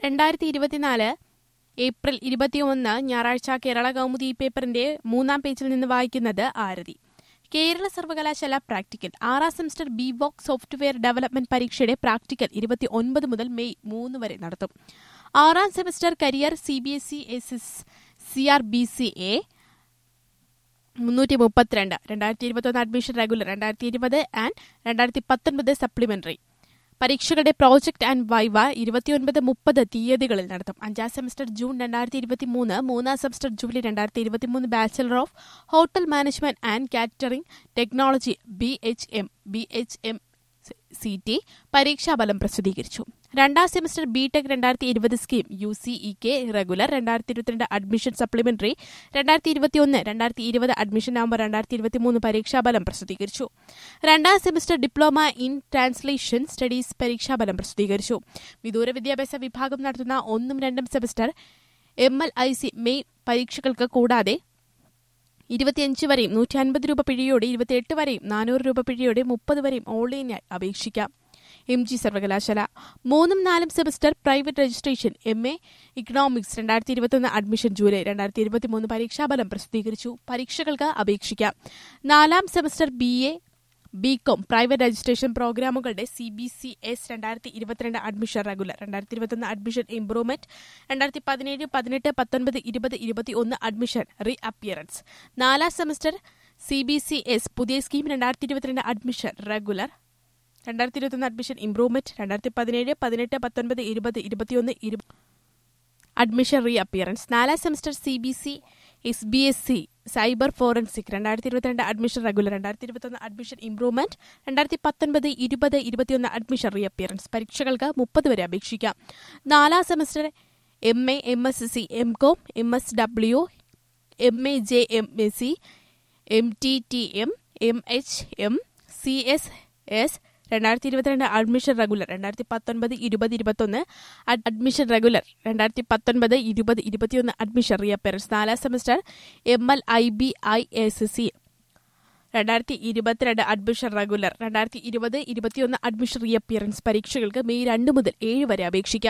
രണ്ടായിരത്തി ഇരുപത്തിനാല് ഏപ്രിൽ ഇരുപത്തിയൊന്ന് ഞായറാഴ്ച കേരള കൗമുദി പേപ്പറിന്റെ മൂന്നാം പേജിൽ നിന്ന് വായിക്കുന്നത് ആരതി കേരള സർവകലാശാല പ്രാക്ടിക്കൽ ആറാം semester B voc software development പരീക്ഷയുടെ പ്രാക്ടിക്കൽ ഇരുപത്തി ഒൻപത് മുതൽ മെയ് മൂന്ന് വരെ നടത്തും ആറാം semester career C B S E S S C R B C A മുന്നൂറ്റി മുപ്പത്തിരണ്ട് രണ്ടായിരത്തി ഇരുപത്തൊന്ന് അഡ്മിഷൻ റെഗുലർ രണ്ടായിരത്തി ഇരുപത് ആൻഡ് രണ്ടായിരത്തി പത്തൊൻപത് സപ്ലിമെന്ററി പരീക്ഷകളുടെ പ്രോജക്ട് ആൻഡ് വൈവ ഇരുപത്തിയൊൻപത് മുപ്പത് തീയതികളിൽ നടത്തും അഞ്ചാം സെമസ്റ്റർ ജൂൺ രണ്ടായിരത്തി ഇരുപത്തി മൂന്ന് മൂന്നാം സെമസ്റ്റർ ജൂലൈ രണ്ടായിരത്തി ഇരുപത്തി മൂന്ന് bachelor of hotel management and catering technology B H M B H M C T പരീക്ഷാഫലം പ്രസിദ്ധീകരിച്ചു രണ്ടാം സെമസ്റ്റർ ബി ടെക് രണ്ടായിരത്തി ഇരുപത് scheme U C E K regular രണ്ടായിരത്തി ഇരുപത്തിരണ്ട് അഡ്മിഷൻ സപ്ലിമെന്ററി രണ്ടായിരത്തി ഇരുപത്തിയൊന്ന് രണ്ടായിരത്തി ഇരുപത് അഡ്മിഷൻ നവംബർ രണ്ടായിരത്തി ഇരുപത്തി മൂന്ന് പരീക്ഷാഫലം പ്രസിദ്ധീകരിച്ചു രണ്ടാം semester diploma in translation studies പരീക്ഷാഫലം പ്രസിദ്ധീകരിച്ചു വിദൂര വിദ്യാഭ്യാസ വിഭാഗം നടത്തുന്ന ഒന്നും രണ്ടും semester M L I C May പരീക്ഷകൾക്ക് കൂടാതെ ഇരുപത്തിയഞ്ച് വരെയും നൂറ്റി അൻപത് രൂപ പിഴയോടെ ഇരുപത്തിയെട്ട് വരെയും നാനൂറ് രൂപ പിഴയോടെ മുപ്പത് വരെയും ഓൺലൈനായി അപേക്ഷിക്കാം എം ജി സർവകലാശാല മൂന്നും നാലും semester private registration M A economics രണ്ടായിരത്തി ഇരുപത്തൊന്ന് അഡ്മിഷൻ ജൂലൈ രണ്ടായിരത്തി ഇരുപത്തിമൂന്ന് പരീക്ഷാഫലം പ്രസിദ്ധീകരിച്ചു പരീക്ഷകൾക്ക് അപേക്ഷിക്കാം നാലാം semester B A B com private registration പ്രോഗ്രാമുകളുടെ സി ബി സി എസ് രണ്ടായിരത്തി ഇരുപത്തിരണ്ട് അഡ്മിഷൻ റെഗുലർ രണ്ടായിരത്തി ഇരുപത്തൊന്ന് അഡ്മിഷൻ ഇംപ്രൂവ്മെന്റ് രണ്ടായിരത്തി പതിനേഴ് പതിനെട്ട് പത്തൊൻപത് ഇരുപത് ഇരുപത്തി ഒന്ന് അഡ്മിഷൻ റീ അപ്പിയറൻസ് നാലാം semester C B C S പുതിയ സ്കീം രണ്ടായിരത്തി ഇരുപത്തിരണ്ട് അഡ്മിഷൻ റെഗുലർ രണ്ടായിരത്തി ഇരുപത്തൊന്ന് അഡ്മിഷൻ ഇംപ്രൂവ്മെന്റ് രണ്ടായിരത്തി പതിനേഴ് പതിനെട്ട് പത്തൊൻപത് ഇരുപത് ഇരുപത്തിയൊന്ന് അഡ്മിഷൻ റീ അപ്പിയറൻസ് നാലാം semester C B C S B S C cyber forensic രണ്ടായിരത്തി ഇരുപത്തിരണ്ട് അഡ്മിഷൻ റെഗുലർ രണ്ടായിരത്തി ഇരുപത്തൊന്ന് അഡ്മിഷൻ ഇംപ്രൂവ്മെന്റ് രണ്ടായിരത്തി പത്തൊൻപത് ഇരുപത് ഇരുപത്തിയൊന്ന് അഡ്മിഷൻ റീ അപ്പിയറൻസ് പരീക്ഷകൾക്ക് മുപ്പത് വരെ അപേക്ഷിക്കാം നാലാം semester M A M S C M com M S W M A J M S C M T T M M H M C S S രണ്ടായിരത്തി ഇരുപത്തിരണ്ട് അഡ്മിഷൻ റെഗുലർ രണ്ടായിരത്തി പത്തൊൻപത് ഇരുപത് ഇരുപത്തൊന്ന് അഡ്മിഷൻ റെഗുലർ രണ്ടായിരത്തി പത്തൊൻപത് ഇരുപത് ഇരുപത്തിയൊന്ന് അഡ്മിഷൻ റിയപ്പയറൻസ് നാലാം semester M L I B I S C രണ്ടായിരത്തി ഇരുപത്തിരണ്ട് അഡ്മിഷൻ റെഗുലർ രണ്ടായിരത്തി ഇരുപത് ഇരുപത്തിയൊന്ന് അഡ്മിഷൻ റിയപ്പിയറൻസ് പരീക്ഷകൾക്ക് മെയ് രണ്ട് മുതൽ ഏഴ് വരെ അപേക്ഷിക്കാം